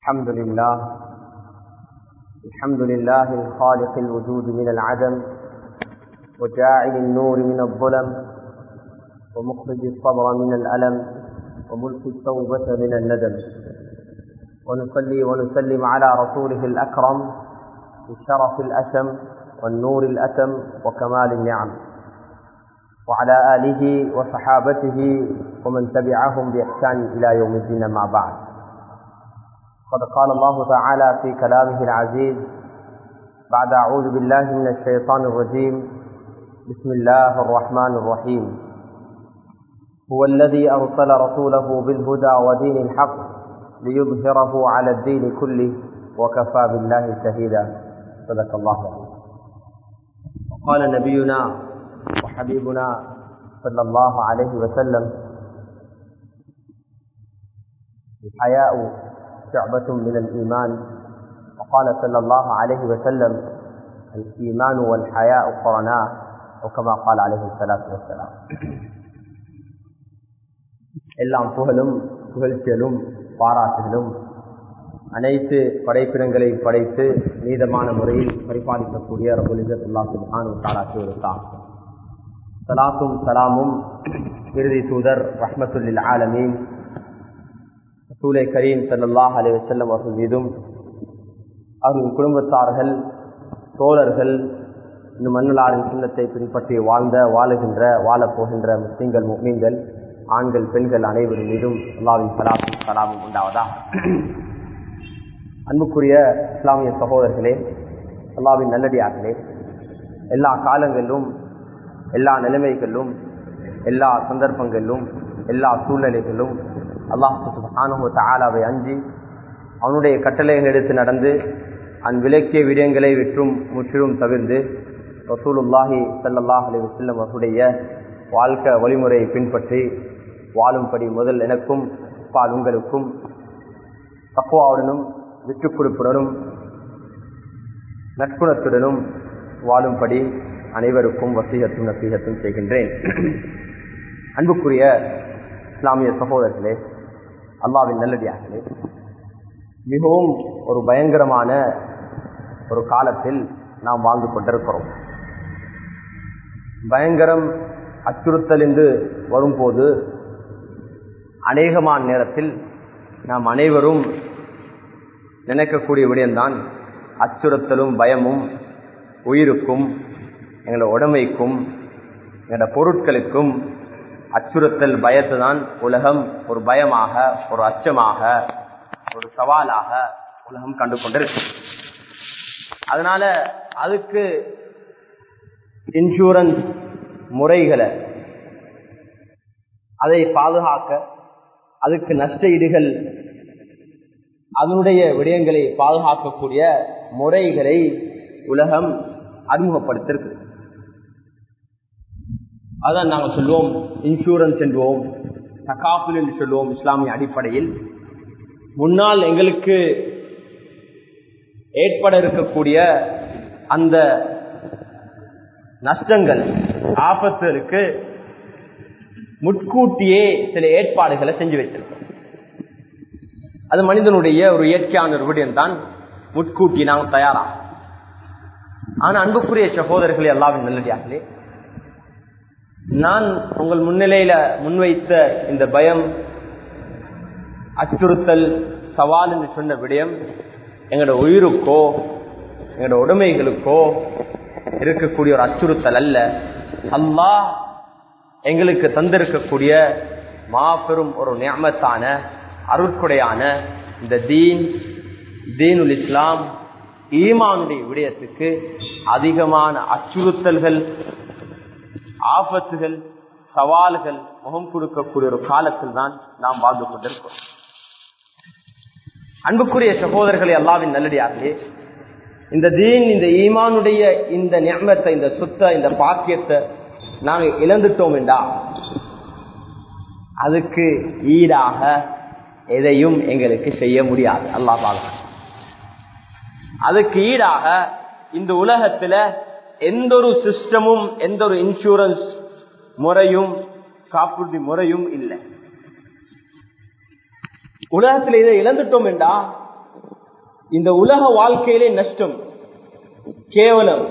الحمد لله الحمد لله الخالق الوجود من العدم وجاعل النور من الظلم ومخرج الصبر من الألم وملك التوبة من الندم ونصلي ونسلم على رسوله الأكرم بالشرف الأشم والنور الأتم وكمال النعم وعلى آله وصحابته ومن تبعهم بإحسان إلى يوم الدين مع بعد قد قال الله تعالى في كلامه العزيز بعد أعوذ بالله من الشيطان الرجيم بسم الله الرحمن الرحيم هو الذي أرسل رسوله بالهدى ودين الحق ليظهره على الدين كله وكفى بالله شهيدا صدق الله العظيم وقال نبينا وحبيبنا صلى الله عليه وسلم الحياء شعبة من الإيمان وقال صلى الله عليه وسلم الإيمان والحياء قرناء وكما قال عليه الصلاة والسلام எல்லாம் புகழும் புகழ்ச்சியலும் பாராட்டுகளும் அனைத்து படைப்பிடங்களை படைத்து நீதமான முறையில் பரிபாலிக்கக்கூடிய ரபுலிசத்துல்லா சுல்ஹானு தாராட்டுவதற்காக சலாத்தும் சலாமும் இறுதி தூதர் ரஹ்மத்துல்லில் ஆலமீன் சூலை கரீம் சல்லாஹ் அலி வசல்லம் அவர்கள் மீதும் அவர்களின் குடும்பத்தார்கள் தோழர்கள் இந்த மண்ணுளாரின் சின்னத்தை பின்பற்றி வாழ்ந்த வாழுகின்ற வாழப்போகின்ற முஸ்லிம்கள் மீன்கள் ஆண்கள் பெண்கள் அனைவரும் மீதும் அல்லாவின் சலாமும் சலாமும் உண்டாவதா அன்புக்குரிய இஸ்லாமிய சகோதரர்களே அல்லாவின் நல்லடியார்களே எல்லா காலங்களிலும் எல்லா நிலைமைகளிலும் எல்லா சந்தர்ப்பங்களிலும் எல்லா சூழ்நிலைகளிலும் அல்லாஹு தாலாவை அஞ்சி அவனுடைய கட்டளைகள் எடுத்து நடந்து அந் விலக்கிய விடயங்களை விற்றும் முற்றிலும் தவிர்ந்து ரசூலுல்லாஹி சல்லாஹ் அலி வல்லம் அவருடைய வாழ்க்கை வழிமுறையை பின்பற்றி வாழும்படி முதல் எனக்கும் பால் உங்களுக்கும் தக்குவாவுடனும் விட்டுக் கொடுப்புடனும் நட்புணத்துடனும் வாழும்படி அனைவருக்கும் வசீகத்தும் நசீகத்தும் செய்கின்றேன் அன்புக்குரிய இஸ்லாமிய சகோதரர்களே அல்லாவின் நல்லடியார்களே மிகவும் ஒரு பயங்கரமான ஒரு காலத்தில் நாம் வாழ்ந்து கொண்டிருக்கிறோம் பயங்கரம் அச்சுறுத்தல் என்று வரும்போது அநேகமான நேரத்தில் நாம் அனைவரும் நினைக்கக்கூடிய விடயம்தான் அச்சுறுத்தலும் பயமும் உயிருக்கும் எங்களோட உடமைக்கும் எங்களோட பொருட்களுக்கும் அச்சுறுத்தல் பயத்தை தான் உலகம் ஒரு பயமாக ஒரு அச்சமாக ஒரு சவாலாக உலகம் கண்டு கொண்டிருக்கு அதனால அதுக்கு இன்சூரன்ஸ் முறைகளை அதை பாதுகாக்க அதுக்கு நஷ்ட ஈடுகள் அதனுடைய விடயங்களை பாதுகாக்கக்கூடிய முறைகளை உலகம் அறிமுகப்படுத்திருக்கு அதான் நாங்கள் சொல்லுவோம் இன்சூரன்ஸ் என்போம் தகாஃபுல் என்று சொல்லுவோம் இஸ்லாமிய அடிப்படையில் முன்னால் எங்களுக்கு ஏற்பட இருக்கக்கூடிய அந்த நஷ்டங்கள் ஆபத்துகளுக்கு முட்கூட்டியே சில ஏற்பாடுகளை செஞ்சு வைத்திருக்கோம் அது மனிதனுடைய ஒரு இயற்கையான ஒரு விடயம் தான் முட்கூட்டி நாங்கள் தயாரா ஆனா அன்புக்குரிய சகோதரர்களே எல்லாவின் நல்லடியார்களே நான் உங்கள் முன்னிலையில முன்வைத்த இந்த பயம் அச்சுறுத்தல் சவால் என்று சொன்ன விடயம் எங்களோட உயிருக்கோ எங்களோட உடைமைகளுக்கோ இருக்கக்கூடிய ஒரு அச்சுறுத்தல் அல்ல அல்லாஹ் எங்களுக்கு தந்திருக்கக்கூடிய மாபெரும் ஒரு நியமத்தான அருட்கொடையான இந்த தீன் தீனுல் இஸ்லாம் ஈமானுடைய விடயத்துக்கு அதிகமான அச்சுறுத்தல்கள் ஆபத்துகள் சவால்கள் முகம் கொடுக்கக்கூடிய ஒரு காலத்தில் தான் நாம் வாழ்ந்து கொண்டிருக்கிறோம் அன்புக்குரிய சகோதரர்களை அல்லாவின் நல்லடியார்களே இந்த தீன் இந்த ஈமானுடைய இந்த ஞாபகத்தை இந்த சுத்த இந்த பாக்கியத்தை நாங்கள் இழந்துட்டோம் என்றா அதுக்கு ஈடாக எதையும் எங்களுக்கு செய்ய முடியாது அல்லா பாங்க அதுக்கு ஈடாக இந்த உலகத்துல எந்த ஒரு சிஸ்டமும் எந்த ஒரு இன்சூரன்ஸ் முறையும் காப்புறுதி முறையும் இல்லை உலகத்தில் இதை இழந்துட்டோம் என்றா இந்த உலக வாழ்க்கையிலே நஷ்டம் கேவலம்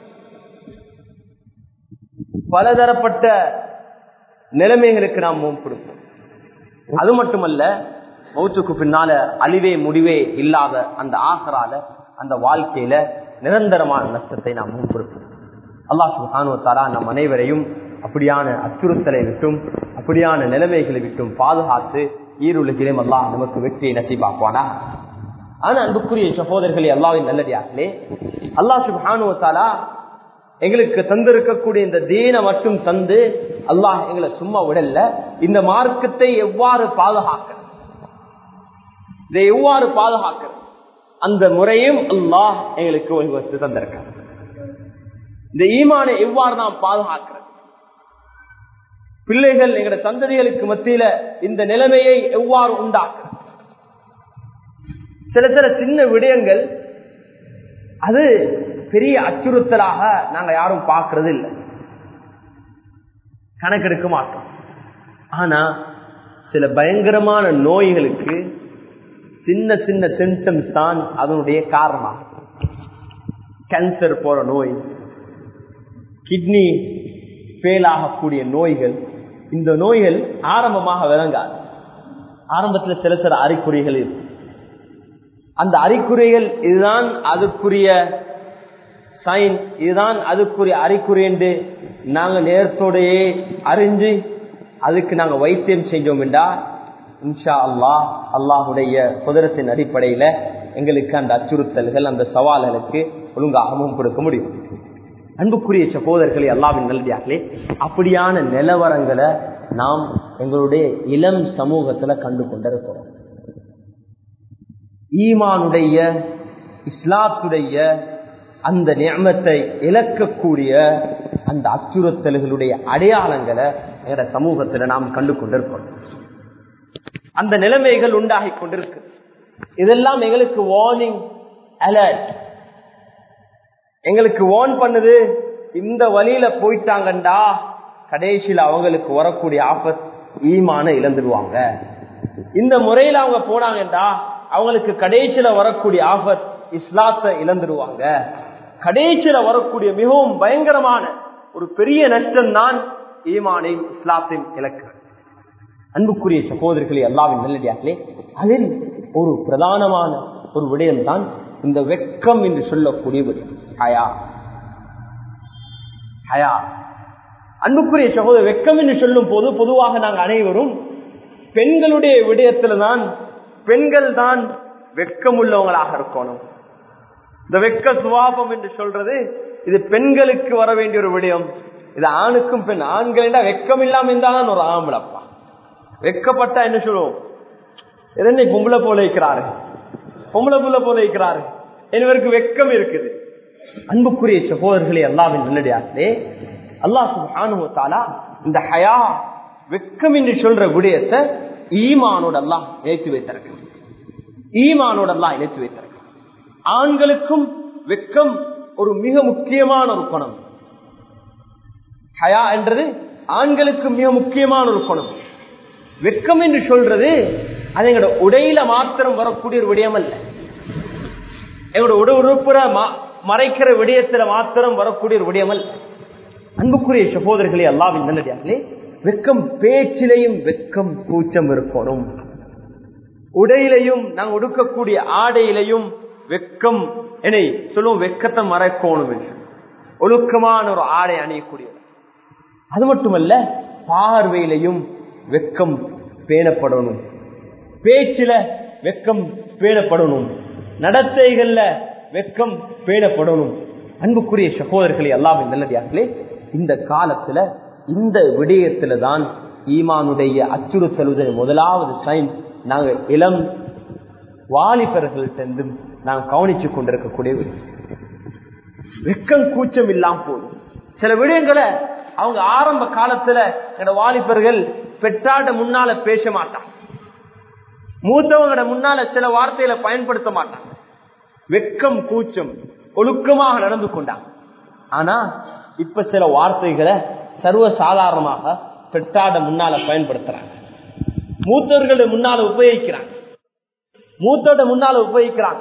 பலதரப்பட்ட நிலைமைகளுக்கு நாம் முன் கொடுப்போம் அது மட்டுமல்ல மௌத்துக்கு பின்னால அழிவே முடிவே இல்லாத அந்த ஆசரால அந்த வாழ்க்கையில நிரந்தரமான நஷ்டத்தை நாம் முன் கொடுப்போம் அல்லாஹ் சுஹானுவத்தாரா நம் அனைவரையும் அப்படியான அச்சுறுத்தலை விட்டும் அப்படியான நிலைமைகளை விட்டும் பாதுகாத்து ஈருலகிலும் அல்லாஹ் நமக்கு வெற்றியை நசிபாக்குவானா ஆனா அன்புக்குரிய சகோதரர்களே அல்லாவின் நல்லடியார்களே அல்லாஹ் சுஹானுவத்தாலா எங்களுக்கு தந்திருக்கக்கூடிய இந்த தீனை மட்டும் தந்து அல்லாஹ் எங்களை சும்மா விடல இந்த மார்க்கத்தை எவ்வாறு பாதுகாக்க இதை எவ்வாறு பாதுகாக்க அந்த முறையும் அல்லாஹ் எங்களுக்கு வகுத்து தந்திருக்க இந்த ஈமானை எவ்வாறு நாம் பாதுகாக்கிறது பிள்ளைகள் எங்களோட சந்ததிகளுக்கு மத்தியில இந்த நிலைமையை எவ்வாறு உண்டாக்க சில சில சின்ன விடயங்கள் அது பெரிய அச்சுறுத்தலாக நாங்க யாரும் பார்க்கறது இல்லை கணக்கெடுக்க மாட்டோம் ஆனா சில பயங்கரமான நோய்களுக்கு சின்ன சின்ன சிம்டம்ஸ் தான் அதனுடைய காரணம் கேன்சர் போற நோய் கிட்னி ஃபெயில் ஆகக்கூடிய நோய்கள் இந்த நோய்கள் ஆரம்பமாக விளங்காது ஆரம்பத்தில் சில சில அறிகுறிகள் இருக்கும் அந்த அறிகுறிகள் இதுதான் அதுக்குரிய சைன் இதுதான் அதுக்குரிய அறிகுறி என்று நாங்க நேரத்தோடையே அறிஞ்சு அதுக்கு நாங்க வைத்தியம் செஞ்சோம் என்றா இன்ஷா அல்லாஹ் அல்லாஹுடைய குதிரத்தின் அடிப்படையில எங்களுக்கு அந்த அச்சுறுத்தல்கள் அந்த சவால்களுக்கு ஒழுங்காகவும் கொடுக்க முடியும் அன்புக்குரிய சகோதரர்களே அல்லாவின் நல்லதியார்களே அப்படியான நிலவரங்களை நாம் எங்களுடைய இளம் சமூகத்துல கண்டு கொண்டிருக்கிறோம் ஈமானுடைய இஸ்லாத்துடைய அந்த நியமத்தை இழக்கக்கூடிய அந்த அச்சுறுத்தல்களுடைய அடையாளங்களை எங்க சமூகத்துல நாம் கண்டு கொண்டிருக்கிறோம் அந்த நிலைமைகள் உண்டாகி கொண்டிருக்கு இதெல்லாம் எங்களுக்கு வார்னிங் அலர்ட் எங்களுக்கு வார்ன் பண்ணுது இந்த வழியில போயிட்டாங்கண்டா கடைசியில் அவங்களுக்கு வரக்கூடிய ஆபத் ஈமான இழந்துடுவாங்க இந்த முறையில அவங்க போனாங்கண்டா அவங்களுக்கு கடைசியில வரக்கூடிய ஆபத் இஸ்லாத்தை இழந்துடுவாங்க கடைசியில வரக்கூடிய மிகவும் பயங்கரமான ஒரு பெரிய நஷ்டம் தான் ஈமானையும் இஸ்லாத்தையும் இழக்கிறது அன்புக்குரிய சகோதரர்களே அல்லாவின் நல்லடியார்களே அதில் ஒரு பிரதானமான ஒரு விடயம் தான் இந்த வெக்கம் என்று சொல்லக்கூடிய விடயம் ஹயா ஹயா அன்புக்குரிய சகோதரர் வெக்கம் என்று சொல்லும் போது பொதுவாக நாங்கள் அனைவரும் பெண்களுடைய விடயத்துல தான் பெண்கள் தான் வெக்கமுள்ளவங்களாக இருக்கணும் இந்த வெக்க சுவாபம் என்று சொல்றது இது பெண்களுக்கு வர வேண்டிய ஒரு விடயம் இது ஆணுக்கும் பெண் ஆண்கள் வெக்கம் இல்லாம இருந்தாலும் ஒரு ஆம்பளப்பா வெக்கப்பட்டா என்ன சொல்லுவோம் இரண்டை பொம்பளை போல இருக்கிறாரு பொம்பளை புள்ள போல இருக்கிறாரு என்பதற்கு வெக்கம் இருக்குது அன்புக்குரிய சகோதரர்களே அல்லாவின் நல்லடியார்களே அல்லாஹ் சுபானுவத்தாலா இந்த ஹயா வெக்கம் என்று சொல்ற விடயத்தை ஈமானோட எல்லாம் இணைத்து வைத்திருக்க ஈமானோட எல்லாம் இணைத்து வைத்திருக்க ஆண்களுக்கும் வெக்கம் ஒரு மிக முக்கியமான ஒரு குணம் ஹயா என்றது ஆண்களுக்கு மிக முக்கியமான ஒரு குணம் வெக்கம் என்று சொல்றது அது எங்களோட உடையில மாத்திரம் வரக்கூடிய ஒரு விடயம் அல்ல எங்களோட உட உறுப்புற மறைக்கிற விடயத்துல மாத்திரம் வரக்கூடிய ஒரு விடயம் அல்ல அன்புக்குரிய சகோதரர்களே அல்லாவின் நல்லடியார்களே வெக்கம் பேச்சிலையும் வெக்கம் கூச்சம் இருக்கணும் உடையிலையும் நாங்கள் உடுக்கக்கூடிய ஆடையிலையும் வெக்கம் என சொல்லுவோம் வெக்கத்தை மறைக்கணும் என்று ஒழுக்கமான ஒரு ஆடை அணியக்கூடியது அது மட்டுமல்ல பார்வையிலையும் வெக்கம் பேணப்படணும் பேச்சில வெக்கம் பேணப்படணும் நடத்தைகள்ல வெக்கம் பேணப்படணும் அன்புக்குரிய சகோதரர்களே எல்லாமே நல்லதார்களே இந்த காலத்துல இந்த விடயத்துல தான் ஈமானுடைய அச்சுறுத்தலுதல் முதலாவது சைன் நாங்க இளம் வாலிபர்கள்ட்ட நாங்க கவனிச்சு கொண்டிருக்கக்கூடிய வெக்கம் கூச்சம் இல்லாம போதும் சில விடயங்களை அவங்க ஆரம்ப காலத்துல என்னோட வாலிபர்கள் பெற்றாட்ட முன்னால பேச மாட்டாங்க மூத்தவங்களோட முன்னால சில வார்த்தைகளை பயன்படுத்த மாட்டாங்க வெக்கம் கூச்சம் ஒழுக்கமாக நடந்து கொண்டாங்க ஆனா இப்ப சில வார்த்தைகளை சர்வ சாதாரணமாக பெற்றாட முன்னால பயன்படுத்துறாங்க மூத்தவர்கள் முன்னால உபயோகிக்கிறாங்க மூத்தோட முன்னால உபயோகிக்கிறாங்க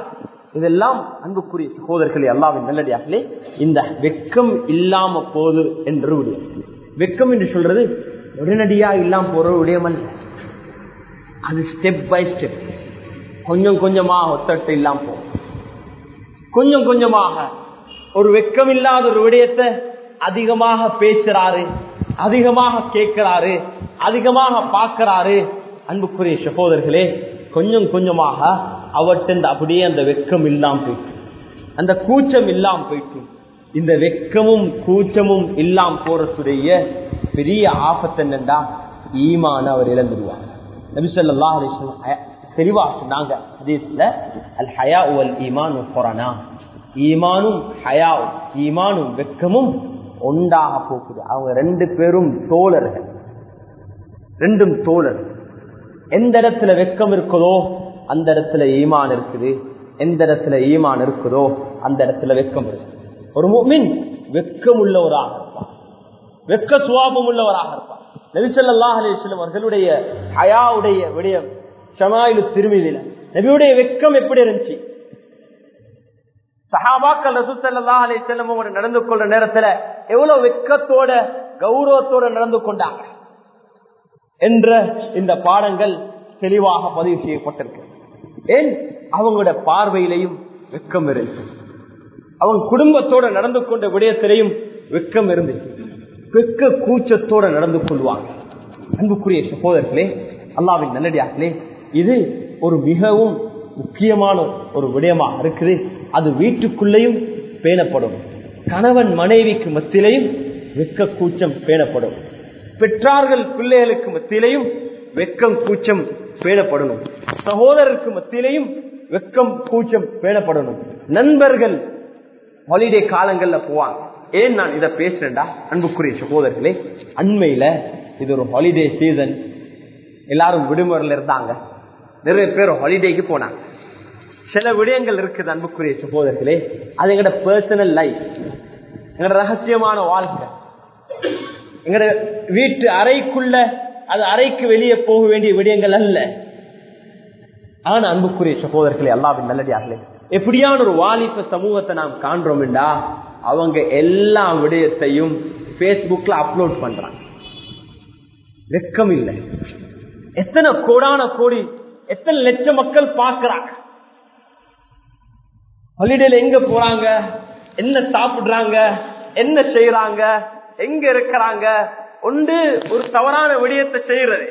இதெல்லாம் அன்புக்குரிய சகோதரர்களே அல்லாவின் நல்லடியார்களே இந்த வெக்கம் இல்லாம போது என்று விடுவோம் வெக்கம் என்று சொல்றது உடனடியா இல்லாம போற விடயமல்ல அது ஸ்டெப் பை ஸ்டெப் கொஞ்சம் கொஞ்சமாக ஒத்தட்டு இல்லாம போகும் கொஞ்சம் கொஞ்சமாக ஒரு வெக்கம் இல்லாத ஒரு விடயத்தை அதிகமாக பேசுறாரு அதிகமாக கேட்கிறாரு அதிகமாக பார்க்கிறாரு அன்புக்குரிய சகோதரர்களே கொஞ்சம் கொஞ்சமாக அவர்கிட்ட அப்படியே அந்த வெக்கம் இல்லாம போயிட்டு அந்த கூச்சம் இல்லாம போயிட்டு இந்த வெக்கமும் கூச்சமும் இல்லாம போறதுடைய பெரிய ஆபத்து என்னண்டா ஈமான அவர் இழந்துடுவார் நபிசல்லா தெளிவா சொன்னாங்க ஹதீஸ்ல அல் ஹயா உல் ஈமான் கொரோனா ஈமானும் ஹயா ஈமானும் வெக்கமும் ஒன்றாக போக்குது அவங்க ரெண்டு பேரும் தோழர்கள் ரெண்டும் தோழர் எந்த இடத்துல வெக்கம் இருக்குதோ அந்த இடத்துல ஈமான் இருக்குது எந்த இடத்துல ஈமான் இருக்குதோ அந்த இடத்துல வெக்கம் இருக்கு ஒரு மீன் வெக்கம் உள்ளவராக இருப்பார் வெக்க சுவாபம் உள்ளவராக இருப்பார் நபிசல்லாஹ் அலிஸ்லம் அவர்களுடைய ஹயாவுடைய விடயம் ஷமாயிலு திருமதியில நபியுடைய வெக்கம் எப்படி இருந்துச்சு சஹாபாக்கள் ரசூசல்லா அலி செல்லமோட நடந்து கொள்ற நேரத்துல எவ்வளவு வெக்கத்தோட கௌரவத்தோட நடந்து கொண்டாங்க என்ற இந்த பாடங்கள் தெளிவாக பதிவு செய்யப்பட்டிருக்கு ஏன் அவங்களோட பார்வையிலையும் வெக்கம் இருந்துச்சு அவங்க குடும்பத்தோட நடந்து கொண்ட விடயத்திலையும் வெக்கம் இருந்துச்சு வெக்க கூச்சத்தோட நடந்து கொள்வாங்க அன்புக்குரிய சகோதரர்களே அல்லாவின் நல்லடியார்களே இது ஒரு மிகவும் முக்கியமான ஒரு விடயமாக இருக்குது அது வீட்டுக்குள்ளேயும் பேணப்படும் கணவன் மனைவிக்கு மத்தியிலையும் வெக்க கூச்சம் பேணப்படும் பெற்றார்கள் பிள்ளைகளுக்கு மத்தியிலையும் வெக்கம் கூச்சம் பேணப்படணும் சகோதரருக்கு மத்தியிலையும் வெக்கம் கூச்சம் பேணப்படணும் நண்பர்கள் ஹாலிடே காலங்கள்ல போவாங்க ஏன் நான் இதை பேசுறேன்டா அன்புக்குரிய சகோதரர்களே அண்மையில இது ஒரு ஹாலிடே சீசன் எல்லாரும் விடுமுறையில இருந்தாங்க நிறைய பேர் ஹாலிடேக்கு போனாங்க சில விடயங்கள் இருக்குது அன்புக்குரிய சகோதரர்களே அது எங்களோட பர்சனல் லைஃப் எங்களோட ரகசியமான வாழ்க்கை எங்களோட வீட்டு அறைக்குள்ள அது அறைக்கு வெளியே போக வேண்டிய விடயங்கள் அல்ல ஆனா அன்புக்குரிய சகோதரர்களே அல்லாவின் நல்லடியார்களே எப்படியான ஒரு வாலிப சமூகத்தை நாம் காண்றோம்டா அவங்க எல்லா விடயத்தையும் பேஸ்புக்ல அப்லோட் பண்றாங்க வெக்கம் இல்லை எத்தனை கோடான கோடி எத்தனை லட்சம் மக்கள் பார்க்கிறாங்க ஹாலிடேல எங்க போறாங்க என்ன சாப்பிடுறாங்க என்ன செய்யறாங்க எங்க இருக்கிறாங்க ஒன்று ஒரு தவறான விடயத்தை செய்யறது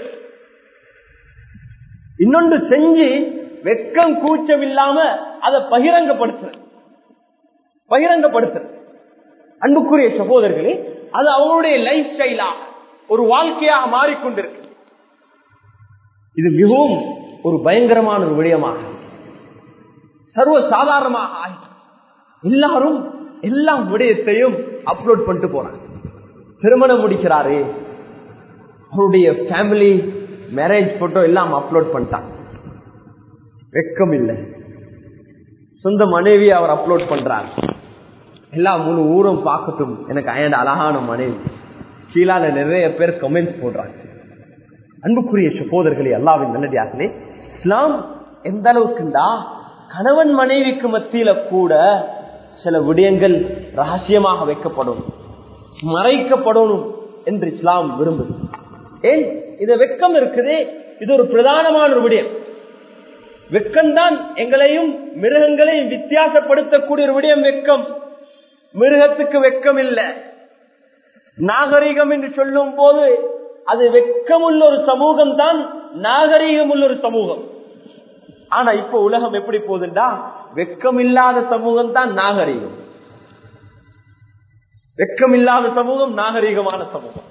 இன்னொன்று செஞ்சு வெக்கம் கூச்சம் இல்லாம அதை பகிரங்கப்படுத்துறது பகிரங்கப்படுத்துறது அன்புக்குரிய சகோதரர்களே அது அவங்களுடைய லைஃப் ஸ்டைலா ஒரு வாழ்க்கையாக மாறிக்கொண்டிருக்கு இது மிகவும் ஒரு பயங்கரமான ஒரு விடயமாக சர்வ சாதாரணமாக ஆகி எல்லாரும் எல்லா விடயத்தையும் அப்லோட் பண்ணிட்டு போறாங்க திருமணம் முடிக்கிறாரு அவருடைய ஃபேமிலி மேரேஜ் போட்டோ எல்லாம் அப்லோட் பண்ணிட்டாங்க வெக்கம் இல்லை சொந்த மனைவி அவர் அப்லோட் பண்றார் எல்லா முழு ஊரும் பார்க்கட்டும் எனக்கு அயண்ட அழகான மனைவி கீழால நிறைய பேர் கமெண்ட்ஸ் போடுறாங்க அன்புக்குரிய சகோதரர்களே அல்லாவின் நல்லடியார்களே இஸ்லாம் எந்த அளவுக்குண்டா கணவன் மனைவிக்கு மத்தியில கூட சில விடயங்கள் ரகசியமாக வைக்கப்படும் மறைக்கப்படணும் என்று இஸ்லாம் விரும்புது ஏன் இது வெக்கம் இருக்குது இது ஒரு பிரதானமான ஒரு விடயம் வெக்கம்தான் எங்களையும் மிருகங்களையும் வித்தியாசப்படுத்தக்கூடிய ஒரு விடயம் வெக்கம் மிருகத்துக்கு வெக்கம் இல்லை நாகரிகம் என்று சொல்லும் போது அது வெக்கமுள்ள ஒரு சமூகம் தான் நாகரீகம் உள்ள ஒரு சமூகம் ஆனா இப்ப உலகம் எப்படி போகுதுண்டா வெக்கம் இல்லாத சமூகம் தான் நாகரீகம் வெக்கம் இல்லாத சமூகம் நாகரீகமான சமூகம்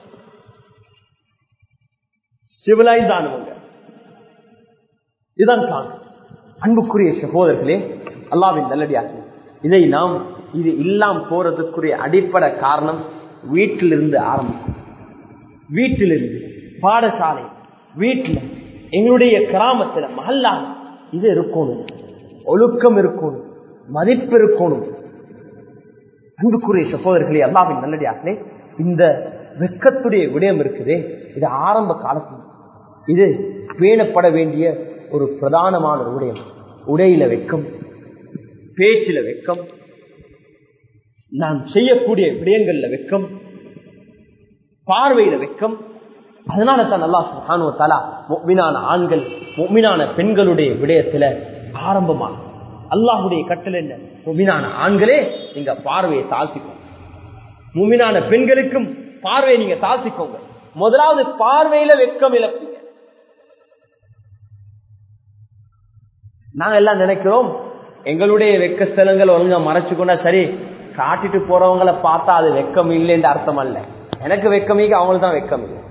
சிவிலைஸ் ஆனவங்க இதுதான் காணும் அன்புக்குரிய சகோதரர்களே அல்லாவின் நல்லடியாக இதை நாம் இது இல்லாம போறதுக்குரிய அடிப்படை காரணம் வீட்டிலிருந்து ஆரம்பிக்கும் வீட்டிலிருந்து பாடசாலை வீட்டில் எங்களுடைய கிராமத்துல மகல்லா இது இருக்கணும் ஒழுக்கம் இருக்கணும் மதிப்பு இருக்கணும் அன்புக்குரிய சகோதரர்களே அல்லாவின் நல்லடியார்களே இந்த வெக்கத்துடைய விடயம் இருக்குதே இது ஆரம்ப காலத்தில் இது பேணப்பட வேண்டிய ஒரு பிரதானமான ஒரு விடயம் உடையில வெக்கம் பேச்சில வெக்கம் நாம் செய்யக்கூடிய விடயங்கள்ல வெக்கம் பார்வையில வெக்கம் அதனால தான் அல்லா சுஹானு தலா மீனான ஆண்கள் மீனான பெண்களுடைய விடயத்துல ஆரம்பமா அல்லாஹுடைய கட்டளை என்ன முமினான ஆண்களே நீங்க பார்வையை தாழ்த்திக்கோங்க முமினான பெண்களுக்கும் பார்வையை நீங்க தாழ்த்திக்கோங்க முதலாவது பார்வையில வெக்கம் இழப்பீங்க நாங்க எல்லாம் நினைக்கிறோம் எங்களுடைய வெக்க ஸ்தலங்கள் ஒழுங்கா மறைச்சு கொண்டா சரி காட்டிட்டு போறவங்களை பார்த்தா அது வெக்கம் இல்லைன்னு அர்த்தம் அல்ல எனக்கு வெக்கமிக்கு அவங்களுக்கு தான் வெக்கம் இல்லை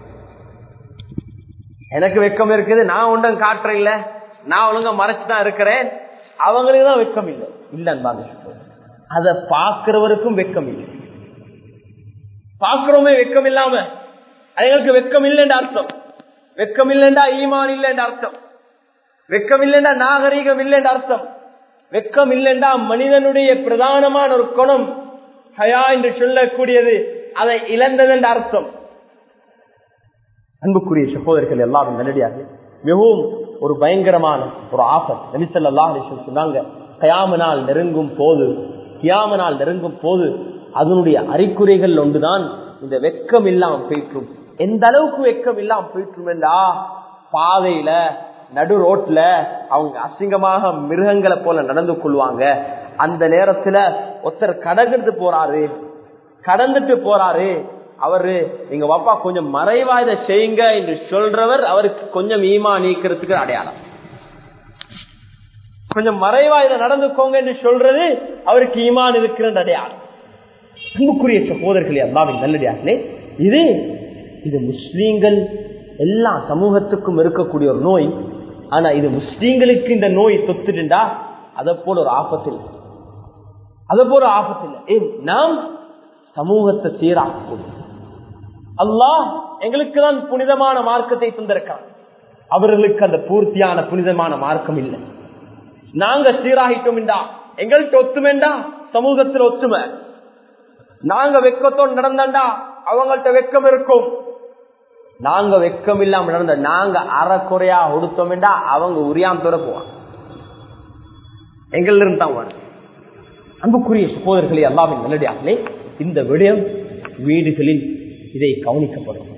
எனக்கு வெக்கம் இருக்குது நான் ஒன்றும் காட்டுறேன் இல்ல நான் ஒழுங்கா மறைச்சுதான் இருக்கிறேன் அவங்களுக்கு தான் வெக்கம் இல்லை இல்லன்னு அத பாக்குறவருக்கும் வெக்கம் இல்லை பாக்குறோமே வெக்கம் இல்லாம அதுங்களுக்கு வெக்கம் இல்லைன்ற அர்த்தம் வெக்கம் இல்லைண்டா ஈமான் இல்லைன்ற அர்த்தம் வெக்கம் இல்லைண்டா நாகரீகம் இல்லைன்ற அர்த்தம் வெக்கம் இல்லைண்டா மனிதனுடைய பிரதானமான ஒரு குணம் ஹயா என்று சொல்லக்கூடியது அதை இழந்ததென்ற அர்த்தம் அன்புக்குரிய சகோதரர்கள் எல்லாரும் நல்லடியாக மிகவும் ஒரு பயங்கரமான ஒரு ஆபத் நபிசல்லா சொன்னாங்க கயாம நாள் நெருங்கும் போது கியாம நாள் நெருங்கும் போது அதனுடைய அறிகுறிகள் ஒன்றுதான் இந்த வெக்கம் இல்லாம போயிற்றும் எந்த அளவுக்கு வெக்கம் இல்லாம போயிற்றும் என்றா பாதையில நடு ரோட்ல அவங்க அசிங்கமாக மிருகங்களை போல நடந்து கொள்வாங்க அந்த நேரத்துல ஒருத்தர் கடந்து போறாரு கடந்துட்டு போறாரு அவரு நீங்க வாப்பா கொஞ்சம் மறைவா இதை செய்யுங்க என்று சொல்றவர் அவருக்கு கொஞ்சம் ஈமா நீக்கிறதுக்கு அடையாளம் கொஞ்சம் மறைவா இதை நடந்துக்கோங்க என்று சொல்றது அவருக்கு ஈமான் இருக்கிற அடையாளம் அன்புக்குரிய சகோதரர்களே அல்லாவின் நல்லடியார்களே இது இது முஸ்லீம்கள் எல்லா சமூகத்துக்கும் இருக்கக்கூடிய ஒரு நோய் ஆனா இது முஸ்லீம்களுக்கு இந்த நோய் தொத்துட்டா அதை போல ஒரு ஆபத்து இல்லை அதை போல ஆபத்து இல்லை நாம் சமூகத்தை சீராக்கக்கூடிய அல்லாஹ் எங்களுக்கு தான் புனிதமான மார்க்கத்தை தந்திருக்கான் அவர்களுக்கு அந்த பூர்த்தியான புனிதமான மார்க்கம் இல்லை நாங்க சீராகிட்டோம் என்றா எங்கள்கிட்ட ஒத்துமைண்டா சமூகத்தில் ஒத்துமை நாங்க வெக்கத்தோடு நடந்தாண்டா அவங்கள்ட்ட வெக்கம் இருக்கும் நாங்க வெக்கம் இல்லாம நடந்த நாங்க அறக்குறையா உடுத்தோம் என்றா அவங்க உரியாமத்தோட போவாங்க எங்கள்ல இருந்து தான் வரும் அன்புக்குரிய சகோதரர்களே எல்லாமே நல்லடியாங்களே இந்த விடயம் வீடுகளில் இதை கவனிக்கப்படும்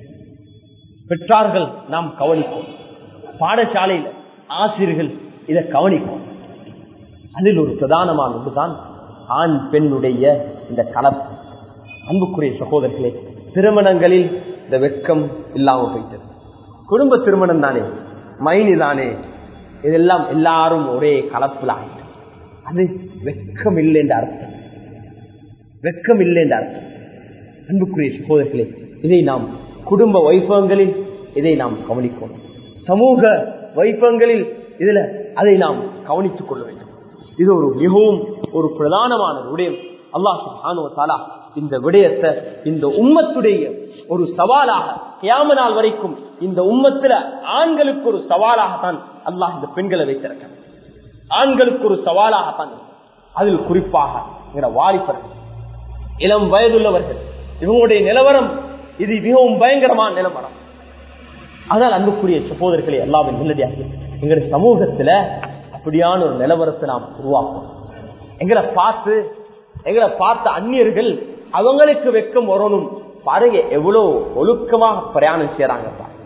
பெற்றார்கள் நாம் கவனிப்போம் பாடசாலையில் ஆசிரியர்கள் இதை கவனிப்போம் அதில் ஒரு பிரதானமான ஒன்றுதான் ஆண் பெண்ணுடைய இந்த கலப்பு அன்புக்குரிய சகோதரர்களே திருமணங்களில் இந்த வெக்கம் இல்லாம போயிட்டது குடும்ப திருமணம் தானே மைனி தானே இதெல்லாம் எல்லாரும் ஒரே கலப்புல ஆயிட்டு அது வெக்கம் இல்லை என்ற அர்த்தம் வெக்கம் இல்லை என்ற அர்த்தம் அன்புக்குரிய சகோதரர்களே இதை நாம் குடும்ப வைபவங்களில் இதை நாம் கவனிக்கணும் சமூக வைபவங்களில் இதுல அதை நாம் கவனித்துக் கொள்ள வேண்டும் இது ஒரு மிகவும் ஒரு பிரதானமான விடயம் அல்லாஹ் இந்த விடயத்தை இந்த உம்மத்துடைய ஒரு சவாலாக கியாம நாள் வரைக்கும் இந்த உம்மத்துல ஆண்களுக்கு ஒரு சவாலாகத்தான் அல்லாஹ் இந்த பெண்களை வைத்திருக்க ஆண்களுக்கு ஒரு சவாலாகத்தான் அதில் குறிப்பாக வாலிபர்கள் இளம் வயதுள்ளவர்கள் இவங்களுடைய நிலவரம் இது மிகவும் பயங்கரமான நிலவரம் அதனால் அன்புக்குரிய சகோதரர்களை எல்லாமே நல்லதாக எங்களுடைய சமூகத்துல அப்படியான ஒரு நிலவரத்தை நாம் உருவாக்கும் எங்களை பார்த்து எங்களை பார்த்த அந்நியர்கள் அவங்களுக்கு வெக்கம் வரணும் பாருங்க எவ்வளவு ஒழுக்கமாக பிரயாணம் செய்யறாங்க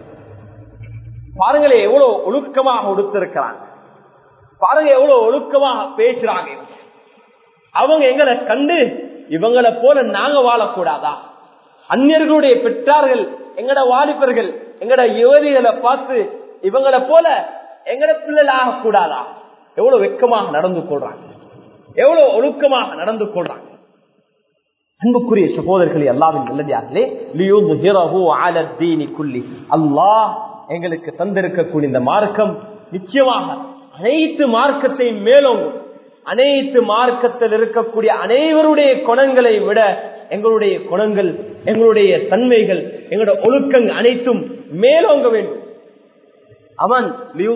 பாருங்களே எவ்வளவு ஒழுக்கமாக உடுத்திருக்கிறாங்க பாருங்க எவ்வளவு ஒழுக்கமாக பேசுறாங்க அவங்க எங்களை கண்டு இவங்களை போல நாங்க வாழக்கூடாதா அந்நியர்களுடைய பெற்றார்கள் எங்கட வாலிபர்கள் எங்கட யுவதிகளை பார்த்து இவங்களை போல எங்கட பிள்ளைகள் ஆகக்கூடாதா எவ்வளவு வெக்கமாக நடந்து கொள்றாங்க எவ்வளவு ஒழுக்கமாக நடந்து கொள்றாங்க அன்புக்குரிய சகோதரர்களே அல்லாவின் நல்லதார்களே அல்லாஹ் எங்களுக்கு தந்திருக்கக்கூடிய இந்த மார்க்கம் நிச்சயமாக அனைத்து மார்க்கத்தையும் மேலோங்கும் அனைத்து மார்க்கத்தில் இருக்கக்கூடிய அனைவருடைய குணங்களை விட எங்களுடைய குணங்கள் எங்களுடைய தன்மைகள் எங்களுடைய ஒழுக்கங்கள் அனைத்தும் மேலோங்க வேண்டும் அவன்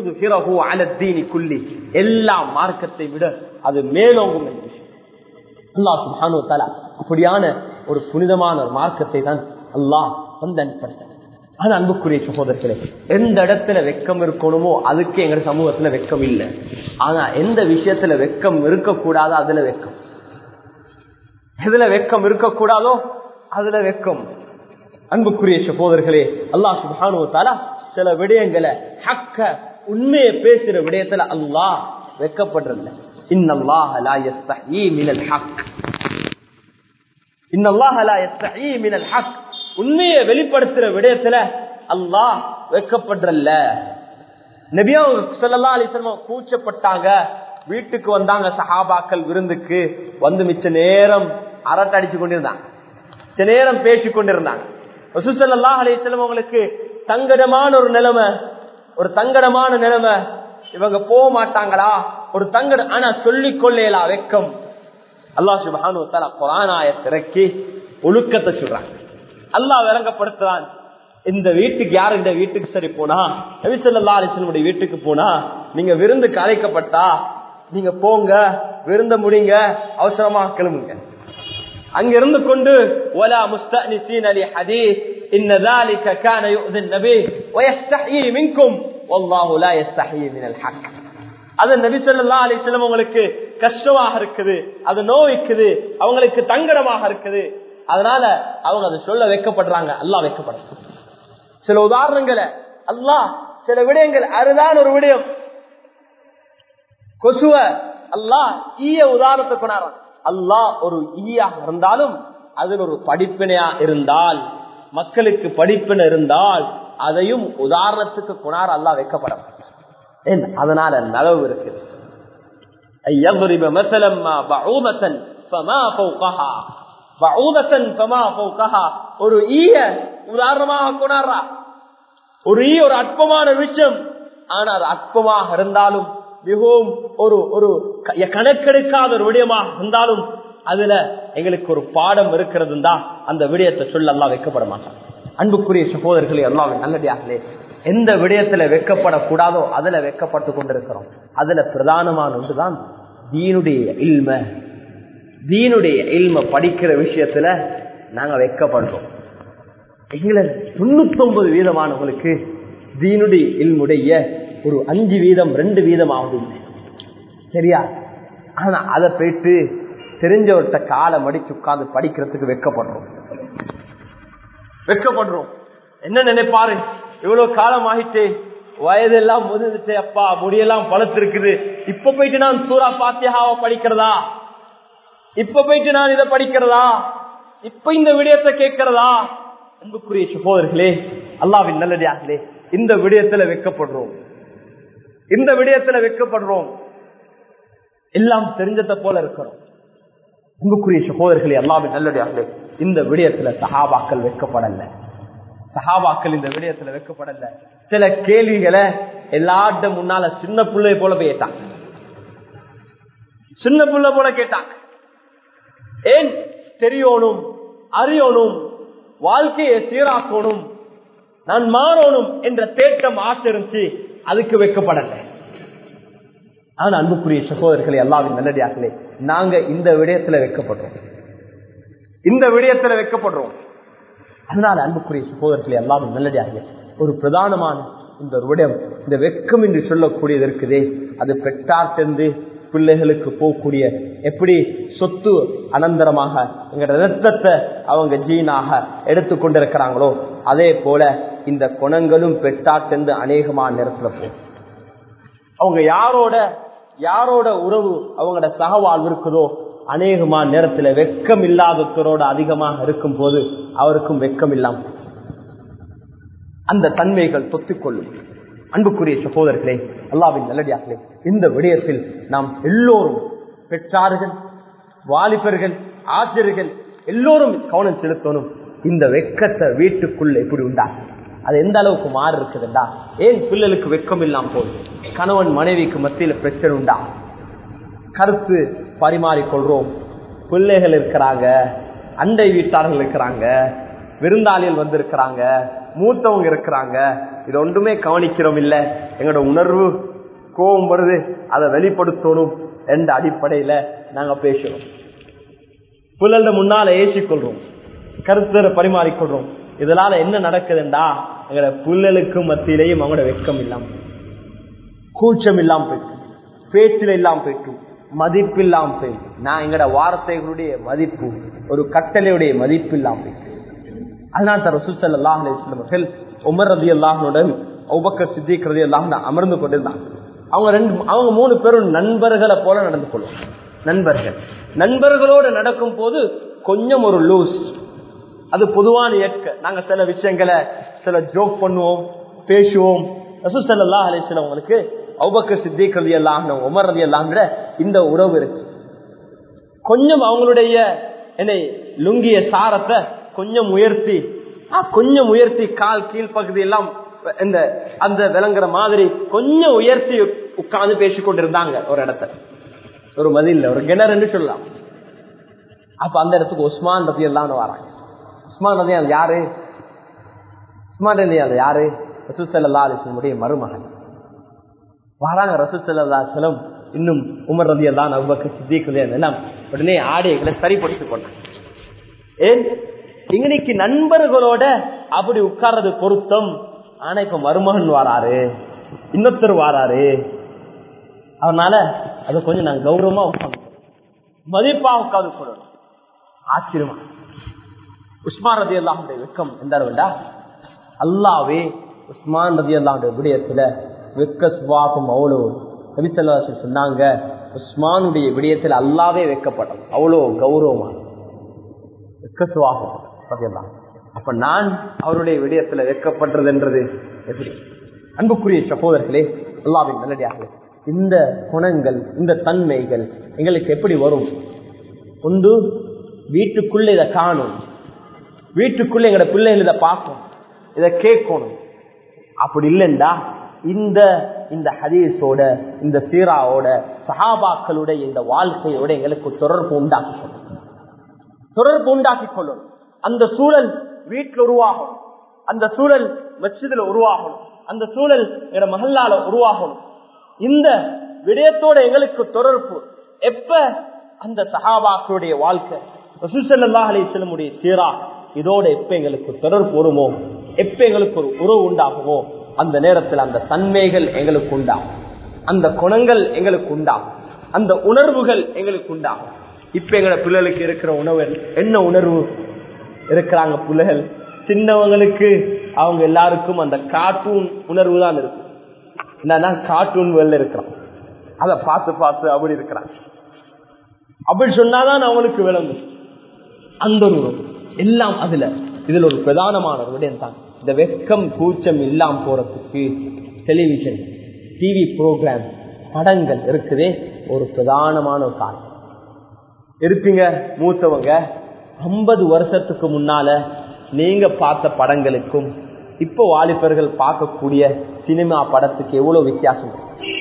எல்லா மார்க்கத்தை விட அது மேலோங்கும் என்று அல்லாஹ் அப்படியான ஒரு புனிதமான ஒரு மார்க்கத்தை தான் அல்லாஹ் வந்து அனுப்பினார் அது அன்புக்குரிய சகோதரர்களே எந்த இடத்துல வெக்கம் இருக்கணுமோ அதுக்கு எங்க சமூகத்துல வெக்கம் இல்லை ஆனா எந்த விஷயத்துல வெக்கம் இருக்கக்கூடாதோ அதுல வெக்கம் எதுல வெக்கம் இருக்கக்கூடாதோ அதுல வெக்கம் அன்புக்குரிய சகோதரர்களே அல்லாஹ் சுபானுவத்தாலா சில விடயங்களை ஹக்க உண்மையை பேசுற விடயத்துல அல்லாஹ் வெக்கப்படுறதில்ல இன்னல்லாஹ லா யஸ்தஹீ மினல் ஹக் இன்னல்லாஹ லா யஸ்தஹீ மினல் ஹக் உண்மையை வெளிப்படுத்துற விடயத்துல அல்லாஹ் வெக்கப்படுறல்ல நபியா ஸல்லல்லாஹு அலைஹி வஸல்லம் கூச்சப்பட்டாங்க வீட்டுக்கு வந்தாங்க சஹாபாக்கள் விருந்துக்கு வந்து மிச்ச நேரம் அரட்டடிச்சு கொண்டிருந்தாங்க மிச்ச நேரம் பேசிக் கொண்டிருந்தாங்க ரசூலுல்லாஹி அலைஹி வஸல்லம் அவங்களுக்கு தங்கடமான ஒரு நிலைமை ஒரு தங்கடமான நிலைமை இவங்க போக மாட்டாங்களா ஒரு தங்கட ஆனா சொல்லிக் கொள்ளேலா வெக்கம் அல்லாஹ் சுபஹானு தஆலா குர்ஆன் ஆயத் இறக்கி ஒழுக்கத்தை சொல்றாங்க அல்லாஹ் விளங்கப்படுத்துறான் இந்த வீட்டுக்கு யாரு இந்த வீட்டுக்கு சரி போனா நபி ஸல்லல்லாஹு அலைஹி வஸல்லம் வீட்டுக்கு போனா நீங்க விருந்துக்கு அழைக்கப்பட்டா நீங்க போங்க விருந்த முடிங்க அவசரமா கிளம்புங்க அங்க இருந்து கொண்டு ولا مستأنسين لحديث ان ذلك كان يؤذي النبي ويستحيي منكم والله لا يستحيي من الحق அது நபி ஸல்லல்லாஹு அலைஹி வஸல்லம் உங்களுக்கு கஷ்டமாக இருக்குது அது நோய்க்குது அவங்களுக்கு தங்கடமாக இருக்குது அதனால அவங்க அதை சொல்ல வைக்கப்படுறாங்க அல்லாஹ் வைக்கப்படுறாங்க சில உதாரணங்களை அல்லாஹ் சில விடயங்கள் அருதான ஒரு விடயம் கொசுவ அல்லாஹ் ஈய உதாரணத்தை கொண்டாடுறான் அல்லாஹ் ஒரு ஈயாக இருந்தாலும் அதில் ஒரு படிப்பினையா இருந்தால் மக்களுக்கு படிப்பினை இருந்தால் அதையும் உதாரணத்துக்கு கொண்டாட அல்லாஹ் வைக்கப்படும் ஏன் அதனால நலவு இருக்குது يضرب مثلا ما بعوضة فما فوقها بعوضة فما فوقها ஒரு ஈய உதாரணமாக கொண்டாடுறா ஒரு ஈ ஒரு அற்பமான விஷயம் ஆனா அது அற்பமாக இருந்தாலும் மிகவும் ஒரு ஒரு கணக்கெடுக்காத ஒரு விடயமாக இருந்தாலும் அதுல எங்களுக்கு ஒரு பாடம் இருக்கிறது தான் அந்த விடயத்தை சொல்ல எல்லாம் வைக்கப்பட மாட்டான் அன்புக்குரிய சகோதரர்களே எல்லாம் நல்லடியாகலே எந்த விடயத்துல வைக்கப்படக்கூடாதோ அதுல வைக்கப்பட்டு கொண்டிருக்கிறோம் அதுல பிரதானமான ஒன்றுதான் தீனுடைய இல்ம தீனுடைய இல்ம படிக்கிற விஷயத்துல நாங்க வைக்கப்படுறோம் எங்களை தொண்ணூத்தி ஒன்பது வீதமானவங்களுக்கு தீனுடைய இல்முடைய ஒரு அஞ்சு வீதம் ரெண்டு வீதம் ஆகுது இல்லை சரியா ஆனா அதை போயிட்டு தெரிஞ்சவர்கிட்ட காலை மடிச்சு உட்கார்ந்து படிக்கிறதுக்கு வெக்கப்படுறோம் வெக்கப்படுறோம் என்ன நினைப்பாரு இவ்வளவு காலம் ஆகிட்டு வயதெல்லாம் முதிர்ந்துச்சு அப்பா முடியெல்லாம் பழத்திருக்குது இப்ப போயிட்டு நான் சூரா பாத்தியாவை படிக்கிறதா இப்ப போயிட்டு நான் இதை படிக்கிறதா இப்ப இந்த விடயத்தை கேட்கிறதா அன்புக்குரிய சகோதரர்களே அல்லாவின் நல்லடியார்களே இந்த விடயத்துல வைக்கப்படுறோம் இந்த விடயத்துல வைக்கப்படுறோம் எல்லாம் தெரிஞ்சத போல இருக்கிறோம் அன்புக்குரிய சகோதரர்களே அல்லாவின் நல்லடியார்களே இந்த விடயத்துல சஹாபாக்கள் வைக்கப்படல சஹாபாக்கள் இந்த விடயத்துல வைக்கப்படல சில கேள்விகளை எல்லாட்ட முன்னால சின்ன பிள்ளை போல கேட்டாங்க சின்ன பிள்ளை போல கேட்டாங்க ஏன் தெரியணும் அறியணும் வாழ்க்கையை சீராக்கணும் நான் மாறணும் என்ற தேட்டம் ஆசை இருந்துச்சு அதுக்கு வைக்கப்படல ஆனா அன்புக்குரிய சகோதரர்களே எல்லாரும் நல்லடியார்களே நாங்க இந்த விடயத்துல வைக்கப்படுறோம் இந்த விடயத்துல வைக்கப்படுறோம் அதனால அன்புக்குரிய சகோதரர்களே எல்லாரும் நல்லடியார்களே ஒரு பிரதானமான இந்த ஒரு விடயம் இந்த வெக்கம் என்று சொல்லக்கூடியது இருக்குதே அது பெற்றார்த்திருந்து பிள்ளைகளுக்கு போகக்கூடிய எப்படி சொத்து அனந்தரமாக எங்களோட ரத்தத்தை அவங்க ஜீனாக எடுத்துக்கொண்டிருக்கிறாங்களோ அதே போல இந்த குணங்களும் பெற்றார்த்திருந்து அநேகமான நேரத்துல போகும் அவங்க யாரோட யாரோட உறவு அவங்களோட சகவாழ்வு இருக்குதோ அநேகமான நேரத்துல வெக்கம் இல்லாதவரோட அதிகமாக இருக்கும் போது அவருக்கும் வெக்கம் இல்லாம அந்த தன்மைகள் தொத்திக்கொள்ளும் அன்புக்குரிய சகோதரர்களே அல்லாவின் நல்லடியார்களே இந்த விடயத்தில் நாம் எல்லோரும் பெற்றார்கள் வாலிபர்கள் ஆசிரியர்கள் எல்லோரும் கவனம் செலுத்தணும் இந்த வெக்கத்தை வீட்டுக்குள்ள எப்படி உண்டா அது எந்த அளவுக்கு மாறு இருக்குதுண்டா ஏன் பிள்ளைகளுக்கு வெக்கம் இல்லாம போகுது கணவன் மனைவிக்கு மத்தியில பிரச்சனை உண்டா கருத்து பரிமாறிக்கொள்றோம் பிள்ளைகள் இருக்கிறாங்க அண்டை வீட்டார்கள் இருக்கிறாங்க விருந்தாளிகள் வந்திருக்கிறாங்க மூத்தவங்க இருக்கிறாங்க இது ஒன்றுமே கவனிக்கிறோம் இல்ல எங்களோட உணர்வு கோபம் வருது அதை வெளிப்படுத்தணும் என்ற அடிப்படையில நாங்க பேசுறோம் பிள்ளைகள முன்னால ஏசிக்கொள்றோம் கருத்தரை பரிமாறிக்கொள்றோம் இதனால என்ன நடக்குதுண்டா எங்களோட புள்ளலுக்கு மத்தியிலையும் அவங்களோட வெக்கம் இல்லாம கூச்சம் இல்லாம போயிட்டு பேச்சில் இல்லாம போயிட்டு மதிப்பு இல்லாம போயிட்டு நான் எங்கட வார்த்தைகளுடைய மதிப்பு ஒரு கட்டளையுடைய மதிப்பு இல்லாம போயிட்டு அதனால தான் ரசூல் அல்லாஹ் அலிஸ்லமர்கள் உமர் ரதி அல்லாஹனுடன் உபக்கர் சித்திக் ரதி அல்லாஹ் அமர்ந்து கொண்டிருந்தாங்க அவங்க ரெண்டு அவங்க மூணு பேரும் நண்பர்களை போல நடந்து கொள்ளும் நண்பர்கள் நண்பர்களோடு நடக்கும் போது கொஞ்சம் ஒரு லூஸ் அது பொதுவான இயற்க நாங்க சில விஷயங்களை சில ஜோக் பண்ணுவோம் பேசுவோம் ரசூசல்லா அலிஸ்லாம் உங்களுக்கு அவுபக்க சித்திக் ரதி அல்லாஹ் உமர் ரதி அல்லாஹ் இந்த உறவு இருக்கு கொஞ்சம் அவங்களுடைய என்னை லுங்கிய சாரத்தை கொஞ்சம் உயர்த்தி கொஞ்சம் உயர்த்தி கால் கீழ்ப்பகுதி எல்லாம் இந்த அந்த விளங்குற மாதிரி கொஞ்சம் உயர்த்தி உட்கார்ந்து பேசிக் கொண்டிருந்தாங்க ஒரு இடத்த ஒரு மதில் ஒரு கிணறுன்னு சொல்லலாம் அப்ப அந்த இடத்துக்கு உஸ்மான் ரதி எல்லாம் வராங்க உஸ்மான் ரதி அது யாரு உஸ்மான் ரதி அது யாரு ரசூசல்லா அலிஸ்லமுடைய மருமகன் வராங்க ரசூசல்லா செலம் இன்னும் உமர் ரதி எல்லாம் அவ்வக்கு சித்திக்குள்ளே எல்லாம் உடனே ஆடைகளை சரிப்படுத்திக் கொண்டாங்க ஏன் இன்னைக்கு நண்பர்களோட அப்படி உட்கார்றது பொருத்தம் ஆனா இப்ப மருமகன் வாராரு இன்னொருத்தர் வாராரு அதனால அதை கொஞ்சம் நான் கௌரவமா உட்காந்து மதிப்பா உட்காந்து கொள்ளணும் ஆச்சரியமா உஸ்மான் ரதி அல்லாஹுடைய வெக்கம் எந்த அளவுண்டா அல்லாவே உஸ்மான் ரதி அல்லாஹுடைய விடயத்துல வெக்க சுவாபம் அவ்வளோ கவிசல்லாசு சொன்னாங்க உஸ்மானுடைய விடயத்தில் அல்லாவே வைக்கப்பட்டோம் அவ்வளோ கௌரவமா வெக்க சுவாபம் ரதியல்லாஹு அப்ப நான் அவருடைய விடயத்துல வைக்கப்பட்டதுன்றது எப்படி அன்புக்குரிய சகோதரர்களே அல்லாவின் நல்லடியாக இந்த குணங்கள் இந்த தன்மைகள் எங்களுக்கு எப்படி வரும் ஒன்று வீட்டுக்குள்ள இதை காணும் வீட்டுக்குள்ள எங்களோட பிள்ளைகள் இதை பார்க்கும் இதை கேட்கணும் அப்படி இல்லைண்டா இந்த இந்த ஹதீஸோட இந்த சீராவோட சஹாபாக்களுடைய இந்த வாழ்க்கையோட எங்களுக்கு தொடர்பு உண்டாக்கி கொள்ளணும் தொடர்பு உண்டாக்கி கொள்ளணும் அந்த சூழல் வீட்டில் உருவாகணும் அந்த சூழல் மச்சிதில் உருவாகணும் அந்த சூழல் எங்க மகல்லால உருவாகணும் இந்த விடயத்தோட எங்களுக்கு தொடர்பு எப்ப அந்த சஹாபாக்களுடைய வாழ்க்கை ரசூசல்லா அலிஸ்லமுடைய சீரா இதோட எப்ப எங்களுக்கு தொடர்பு வருமோ எப்ப எங்களுக்கு ஒரு உறவு உண்டாகுமோ அந்த நேரத்தில் அந்த தன்மைகள் எங்களுக்கு உண்டாகும் அந்த குணங்கள் எங்களுக்கு உண்டாகும் அந்த உணர்வுகள் எங்களுக்கு உண்டாகும் இப்ப எங்களோட பிள்ளைகளுக்கு இருக்கிற உணவு என்ன உணர்வு இருக்கிறாங்க பிள்ளைகள் சின்னவங்களுக்கு அவங்க எல்லாருக்கும் அந்த கார்ட்டூன் உணர்வு தான் இருக்கு என்னன்னா கார்ட்டூன் வெளில இருக்கிறான் அதை பார்த்து பார்த்து அப்படி இருக்கிறான் அப்படி சொன்னாதான் அவங்களுக்கு விளங்கும் அந்த ஒரு உணர்வு எல்லாம் அதுல இதுல ஒரு பிரதானமான ஒரு விடயம் தான் இந்த வெக்கம் கூச்சம் இல்லாம போறதுக்கு டெலிவிஷன் டிவி ப்ரோக்ராம் படங்கள் இருக்குதே ஒரு பிரதானமான ஒரு காரணம் இருப்பீங்க மூத்தவங்க ஐம்பது வருஷத்துக்கு முன்னால நீங்க பார்த்த படங்களுக்கும் இப்போ வாலிபர்கள் பார்க்கக்கூடிய சினிமா படத்துக்கு எவ்வளவு வித்தியாசம்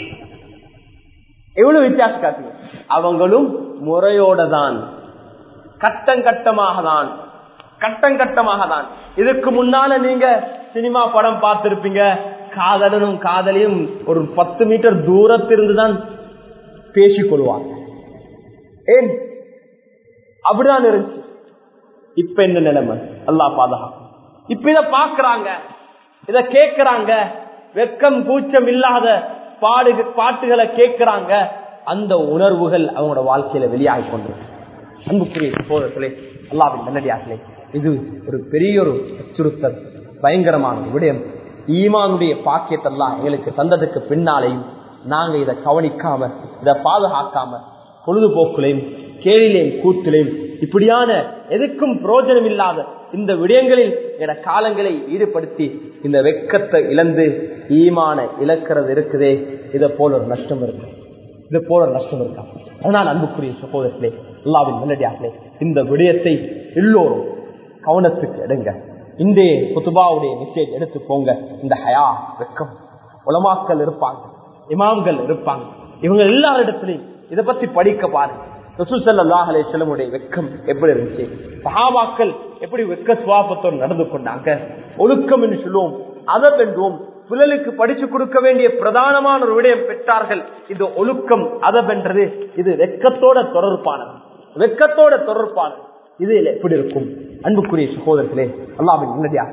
எவ்வளவு வித்தியாசம் காட்டுங்க அவங்களும் முறையோட தான் கட்டம் கட்டமாக தான் கட்டம் கட்டமாக தான் இதுக்கு முன்னால நீங்க சினிமா படம் பார்த்திருப்பீங்க காதலனும் காதலியும் ஒரு பத்து மீட்டர் தூரத்திலிருந்து தான் பேசிக்கொள்வாங்க ஏன் அப்படிதான் இருந்துச்சு இப்ப என்ன நிலைமை அல்லா பாதுகாப்பு இப்ப இத பாக்குறாங்க இத கேக்குறாங்க வெக்கம் கூச்சம் இல்லாத பாடு பாட்டுகளை கேட்கிறாங்க அந்த உணர்வுகள் அவங்களோட வாழ்க்கையில வெளியாகி கொண்டு அன்புக்குரிய சோதர்களே அல்லாவின் நல்லடியார்களே இது ஒரு பெரிய ஒரு அச்சுறுத்தல் பயங்கரமான ஒரு விடயம் ஈமானுடைய பாக்கியத்தெல்லாம் எங்களுக்கு தந்ததுக்கு பின்னாலையும் நாங்க இதை கவனிக்காம இதை பாதுகாக்காம பொழுதுபோக்குலையும் கேளிலையும் கூத்திலையும் இப்படியான எதுக்கும் பிரயோஜனம் இல்லாத இந்த விடயங்களில் என காலங்களை ஈடுபடுத்தி இந்த வெக்கத்தை இழந்து ஈமான இழக்கிறது இருக்குதே இதை போல ஒரு நஷ்டம் இருக்கு இது போல ஒரு நஷ்டம் இருக்கா அதனால் அன்புக்குரிய சகோதரர்களே அல்லாவின் நல்லடியார்களே இந்த விடயத்தை எல்லோரும் கவனத்துக்கு எடுங்க இன்றைய குத்துபாவுடைய மெசேஜ் எடுத்து போங்க இந்த ஹயா வெக்கம் உலமாக்கள் இருப்பாங்க இமாம்கள் இருப்பாங்க இவங்க எல்லாரிடத்திலையும் இதை பத்தி படிக்க பாருங்க ரசூசல்லாஹலே செல்லமுடைய வெக்கம் எப்படி இருந்துச்சு சஹாபாக்கள் எப்படி வெக்க சுவாபத்தோடு நடந்து கொண்டாங்க ஒழுக்கம் என்று சொல்லுவோம் அதப் என்றும் புலலுக்கு படிச்சு கொடுக்க வேண்டிய பிரதானமான ஒரு விடயம் பெற்றார்கள் இது ஒழுக்கம் அதபென்றது இது வெக்கத்தோட தொடர்பானது வெக்கத்தோட தொடர்பானது இது எப்படி இருக்கும் அன்புக்குரிய சகோதரர்களே அல்லாவின் நிம்மதியாகவே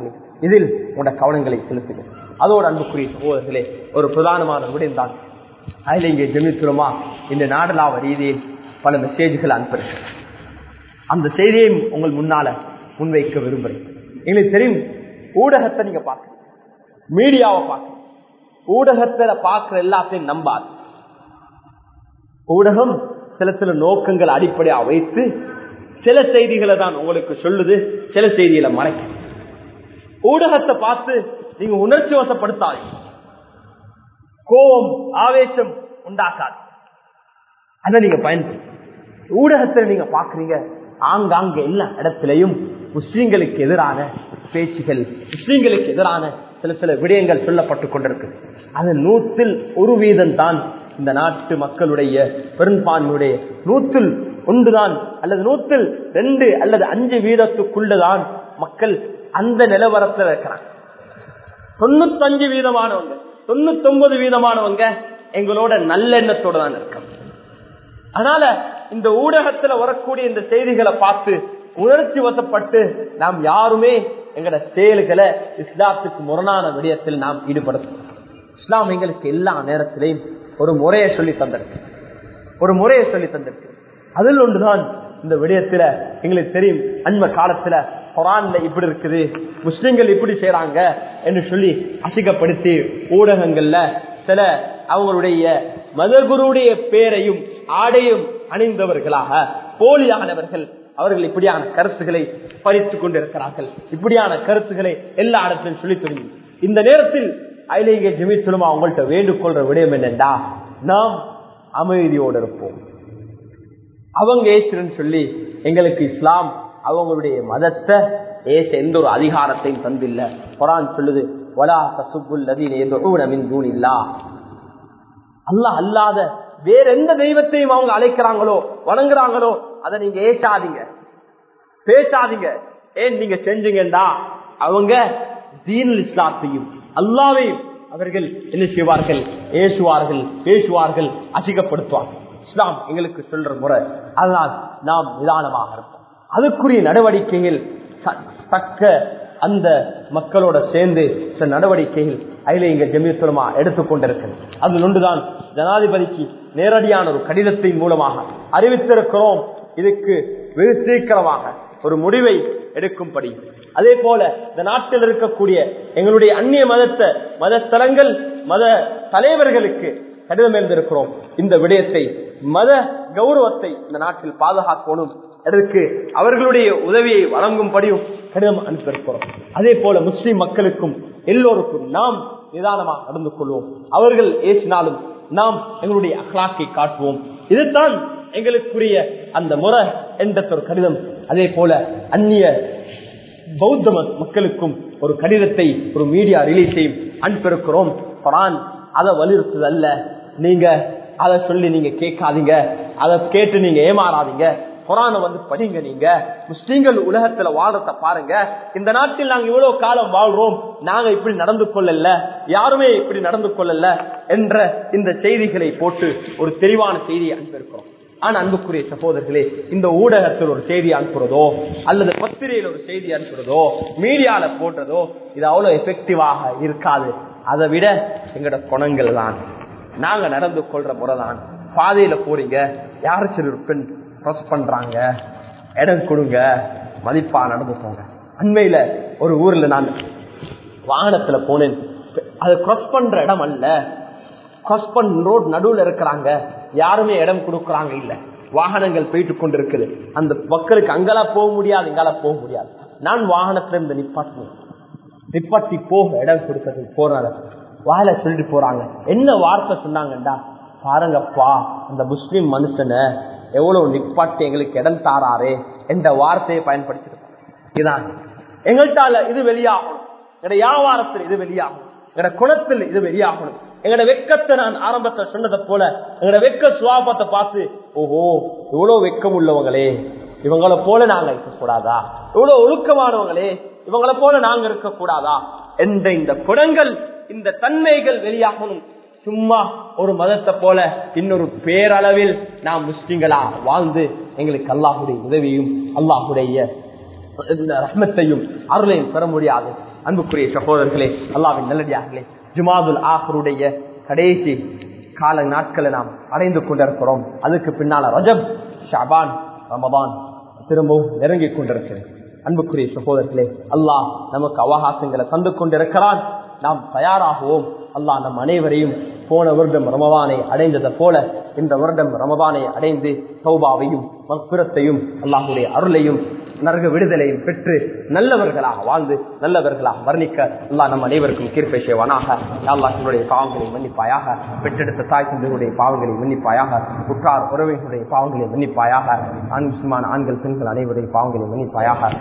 இதில் உங்களோட கவனங்களை செலுத்துங்க அதோடு அன்புக்குரிய சகோதரர்களே ஒரு பிரதானமான விடயம் தான் அதில் இங்கே ஜெமித்துறமா இந்த நாடலாவ ரீதியில் பல மெசேஜ்கள் அனுப்புறேன் அந்த செய்தியையும் உங்கள் முன்னால முன்வைக்க விரும்புகிறேன் எங்களுக்கு தெரியும் ஊடகத்தை நீங்க பார்க்க மீடியாவை பார்க்க ஊடகத்துல பார்க்கிற எல்லாத்தையும் நம்பாது ஊடகம் சில சில நோக்கங்கள் அடிப்படையா வைத்து சில செய்திகளை தான் உங்களுக்கு சொல்லுது சில செய்திகளை மறைக்க ஊடகத்தை பார்த்து நீங்க உணர்ச்சி வசப்படுத்தாது கோபம் ஆவேசம் உண்டாக்காது அதை நீங்க பயன்படுத்த ஊடகத்தில் நீங்க பாக்குறீங்க ஆங்காங்க எல்லா இடத்திலையும் முஸ்லிம்களுக்கு எதிரான பேச்சுகள் முஸ்லிம்களுக்கு எதிரான சில சில விடயங்கள் சொல்லப்பட்டுக் கொண்டிருக்கு அது நூற்றில் ஒரு வீதம் தான் இந்த நாட்டு மக்களுடைய பெரும்பான்மையுடைய நூற்றில் ஒன்றுதான் அல்லது நூற்றில் ரெண்டு அல்லது அஞ்சு வீதத்துக்குள்ளதான் மக்கள் அந்த நிலவரத்தில் இருக்கிறாங்க தொண்ணூத்தஞ்சு வீதமானவங்க தொண்ணூத்தி ஒன்பது வீதமானவங்க எங்களோட நல்லெண்ணத்தோட தான் இருக்காங்க அதனால இந்த ஊடகத்துல வரக்கூடிய இந்த செய்திகளை பார்த்து உணர்ச்சி வசப்பட்டு நாம் யாருமே எங்கட செயல்களை இஸ்லாத்துக்கு முரணான விடயத்தில் நாம் ஈடுபடுத்தணும் இஸ்லாம் எங்களுக்கு எல்லா நேரத்திலையும் ஒரு முறையை சொல்லி தந்திருக்கு ஒரு முறையை சொல்லி தந்திருக்கு அதில் ஒன்றுதான் இந்த விடயத்துல எங்களுக்கு தெரியும் அண்மை காலத்துல குரான்ல இப்படி இருக்குது முஸ்லிம்கள் இப்படி செய்யறாங்க என்று சொல்லி அசிக்கப்படுத்தி ஊடகங்கள்ல சில அவங்களுடைய மதகுருடைய பேரையும் ஆடையும் அணிந்தவர்களாக போலியானவர்கள் அவர்கள் இப்படியான கருத்துக்களை பறித்துக் கொண்டிருக்கிறார்கள் இப்படியான கருத்துக்களை எல்லா இடத்திலும் சொல்லி தொடங்கி இந்த நேரத்தில் ஐலேங்க ஜெமித்துலமா அவங்கள்ட்ட வேண்டுகொள்ற விடயம் என்னென்றா நாம் அமைதியோடு இருப்போம் அவங்க ஏசுன்னு சொல்லி எங்களுக்கு இஸ்லாம் அவங்களுடைய மதத்தை ஏச எந்த ஒரு அதிகாரத்தையும் தந்தில்ல குரான் சொல்லுது வலா தசுப்புல் மின் தூணில்லா அல்லாஹ் அல்லாத வேற எந்த தெய்வத்தையும் அவங்க அழைக்கிறாங்களோ வணங்குறாங்களோ அதை நீங்க ஏசாதீங்க பேசாதீங்க ஏன் நீங்க செஞ்சீங்கடா அவங்க தீனல் இஸ்லாத்தையும் அல்லாவையும் அவர்கள் என்ன செய்வார்கள் ஏசுவார்கள் பேசுவார்கள் அசிகப்படுத்துவார்கள் இஸ்லாம் எங்களுக்கு சொல்ற முறை அதனால் நாம் நிதானமாக இருப்போம் அதுக்குரிய நடவடிக்கைகள் தக்க அந்த மக்களோட சேர்ந்து சில நடவடிக்கைகள் அதில் இங்க ஜமியத்துலமா எடுத்துக்கொண்டிருக்கிறது அதில் ஒன்றுதான் ஜனாதிபதிக்கு நேரடியான ஒரு கடிதத்தின் மூலமாக அறிவித்திருக்கிறோம் இதுக்கு வெகு சீக்கிரமாக ஒரு முடிவை எடுக்கும்படி அதே போல இந்த நாட்டில் இருக்கக்கூடிய எங்களுடைய அந்நிய மதத்தை மதஸ்தலங்கள் மத தலைவர்களுக்கு கடிதம் எழுந்திருக்கிறோம் இந்த விடயத்தை மத கௌரவத்தை இந்த நாட்டில் பாதுகாக்கணும் அதற்கு அவர்களுடைய உதவியை வழங்கும்படியும் கடிதம் அனுப்பியிருக்கிறோம் அதே போல முஸ்லிம் மக்களுக்கும் எல்லோருக்கும் நாம் நிதானமாக நடந்து கொள்வோம் அவர்கள் ஏசினாலும் நாம் எங்களுடைய அஹ்லாக்கை காட்டுவோம் இதுதான் எங்களுக்குரிய அந்த முறை என்ற ஒரு கடிதம் அதே போல அந்நிய பௌத்த மக்களுக்கும் ஒரு கடிதத்தை ஒரு மீடியா ரிலீஸையும் அனுப்பியிருக்கிறோம் குரான் அதை வலியுறுத்துது அல்ல நீங்க அதை சொல்லி நீங்க கேட்காதீங்க அதை கேட்டு நீங்க ஏமாறாதீங்க குரான வந்து படிங்க நீங்க முஸ்லீம்கள் உலகத்துல வாழ்றத பாருங்க இந்த நாட்டில் நாங்க இவ்வளவு காலம் வாழ்றோம் நாங்க இப்படி நடந்து கொள்ளல யாருமே இப்படி நடந்து கொள்ளல என்ற இந்த செய்திகளை போட்டு ஒரு தெளிவான செய்தியை அனுப்பியிருக்கிறோம் ஆனா அன்புக்குரிய சகோதரர்களே இந்த ஊடகத்தில் ஒரு செய்தி அனுப்புறதோ அல்லது பத்திரிகையில் ஒரு செய்தி அனுப்புறதோ மீடியால போடுறதோ இது அவ்வளவு எஃபெக்டிவாக இருக்காது அதை விட எங்களோட குணங்கள் தான் நாங்க நடந்து கொள்ற முறைதான் பாதையில போறீங்க யாரு சிறு பெண் க்ராஸ் பண்றாங்க இடம் கொடுங்க மதிப்பா நடந்து போங்க அண்மையில ஒரு ஊர்ல நான் வாகனத்துல போனேன் அது கிராஸ் பண்ற இடம் அல்ல கிராஸ் பண் ரோட் நடுவுல இருக்கிறாங்க யாருமே இடம் கொடுக்கறாங்க இல்ல வாகனங்கள் போயிட்டு கொண்டிருக்குது அந்த மக்களுக்கு அங்கெல்லாம் போக முடியாது இங்கெல்லாம் போக முடியாது நான் வாகனத்துல இருந்து நிப்பாட்டினேன் நிப்பாட்டி போக இடம் கொடுக்கறது போறாங்க வாயில சொல்லிட்டு போறாங்க என்ன வார்த்தை சொன்னாங்கடா பாருங்கப்பா அந்த முஸ்லிம் மனுஷனை எவ்வளவு நிப்பாட்டி எங்களுக்கு இடம் தாராரே என்ற வார்த்தையை பயன்படுத்திருக்கோம் இதான் எங்கள்கிட்ட இது வெளியாகணும் எங்க வியாபாரத்தில் இது வெளியாகணும் எங்கட குணத்தில் இது வெளியாகணும் எங்கட வெக்கத்தை நான் ஆரம்பத்தில் சொன்னதை போல எங்கட வெக்க சுவாபத்தை பார்த்து ஓஹோ இவ்வளவு வெக்கம் உள்ளவங்களே இவங்களை போல நாங்க இருக்கக்கூடாதா இவ்வளவு ஒழுக்கமானவங்களே இவங்களை போல நாங்க இருக்கக்கூடாதா என்ற இந்த குணங்கள் இந்த தன்மைகள் வெளியாகணும் சும்மா ஒரு மதத்தை போல இன்னொரு பேரளவில் நாம் முஸ்லிம்களா வாழ்ந்து எங்களுக்கு அல்லாஹுடைய உதவியும் அல்லாஹுடைய ரஹ்மத்தையும் அருளையும் பெற முடியாது அன்புக்குரிய சகோதரர்களே அல்லாவின் நல்லடியார்களே ஜுமாதுல் ஆஹருடைய கடைசி கால நாட்களை நாம் அடைந்து கொண்டிருக்கிறோம் அதுக்கு பின்னால ரஜப் ஷாபான் ரமபான் திரும்பவும் நெருங்கிக் கொண்டிருக்கிறது அன்புக்குரிய சகோதரர்களே அல்லாஹ் நமக்கு அவகாசங்களை தந்து கொண்டிருக்கிறான் நாம் தயாராகுவோம் அல்லாஹ் நம் அனைவரையும் போன வருடம் ரமபானை அடைந்ததை போல இந்த வருடம் ரமபானை அடைந்து சௌபாவையும் மக்குரத்தையும் அல்லாஹுடைய அருளையும் நரக விடுதலையும் பெற்று நல்லவர்களாக வாழ்ந்து நல்லவர்களாக வர்ணிக்க அல்லாஹ் நம் அனைவருக்கும் கீர்ப்பை செய்வானாக அல்லாஹ் என்னுடைய பாவங்களை மன்னிப்பாயாக பெற்றெடுத்த தாய் தந்தையுடைய பாவங்களை மன்னிப்பாயாக உற்றார் உறவைகளுடைய பாவங்களை மன்னிப்பாயாக ஆண் முஸ்லிமான ஆண்கள் பெண்கள் அனைவருடைய பாவங்களை மன்னிப்பாயாக